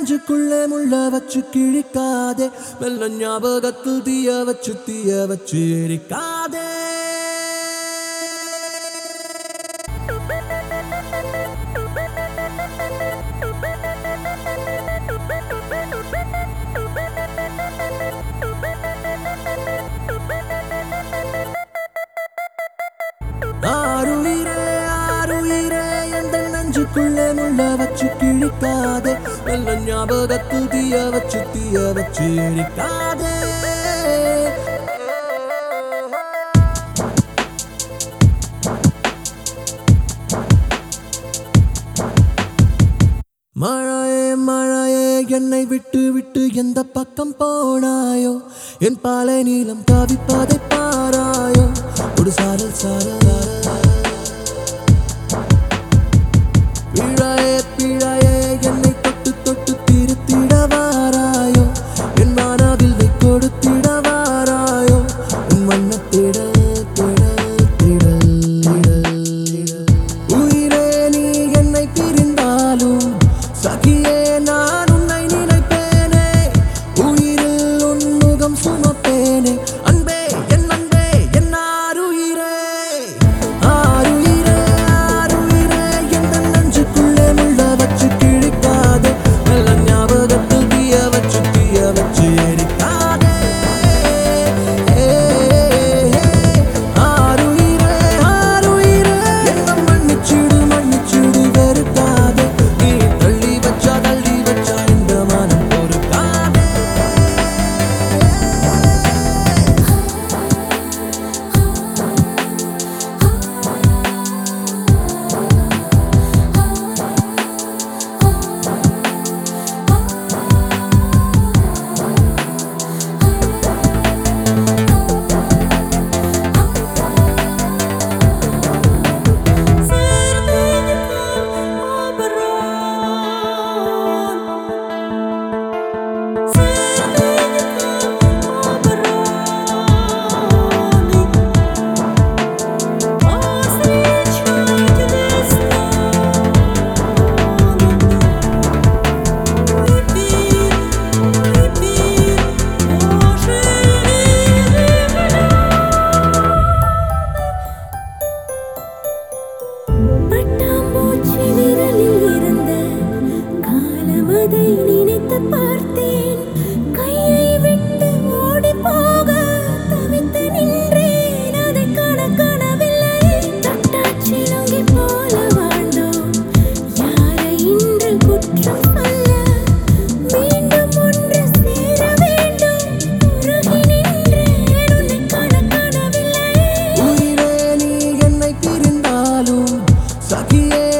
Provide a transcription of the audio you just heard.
நெஞ்சுக்குள்ளே முள்ள வச்சு கிழிக்காதே மெல்ல ஞாபகத்தில் தீய வச்சு தீய வச்சு எரிக்காதே ஆருயிரே ஆருயிரே எந்த நெஞ்சுக்குள்ளே முள்ள வச்சு கிழிக்காதே மெல்ல ஞாபகத்தில் தீய வச்சு தீய வச்சு எரிக்காதே மழையே மழையே என்னை விட்டு விட்டு எந்த பக்கம் போனாயோ என் பாலை நீளம் தவிப்பதை பாராயோ ஒரு சாரல் சாரல் பிழையே பிழையே என்னை தொட்டு தொட்டு திருத்திட வாராயோ என் மனவில் நீ கொடுத்திட வாராயோ உன் வண்ண திடல் திடல் திடல் திடல் உயிரே நீ என்னை பிரிந்தாலும் சகியே நான் உன்னை நினைப்பேனே உயிரில் உன் முகம் சுமப்பேனே அன்பே என் அன்பே என் ஆருயிரே ஆருயிரே ஆருயிரே எந்த நெஞ்சுக்குள்ளே முள்ள வச்சு கிழிக்காதே நல்ல ஞாபகத்தில் தீய வச்சு தீய வச்சு எரிக்காதே ஆருயிரே ஆருயிரே என்ன மன்னிச்சிடு மன்னிச்சிடு வெறுக்காதே நீ தள்ளி வச்சா தள்ளி வச்சா இந்த மனம் பொறுக்காதே பட்டாம்பூச்சி விரலில் இருந்த காலமதை நினைத்து பார்த்தேன் கையை விட்டு ஓடி போக தவித்து நின்றேன் அதை காண காணவில்லை தட்டாச்சி நொங்கி போல வாழ்ந்தோம் யாரை இன்று குற்றம் சொல்ல மீண்டும் ஒன்று சேர வேண்டும் உருகி நின்றேன் உன்னை காண காணவில்லை உயிரே நீ என்னை பிரிந்தாலும் சகியே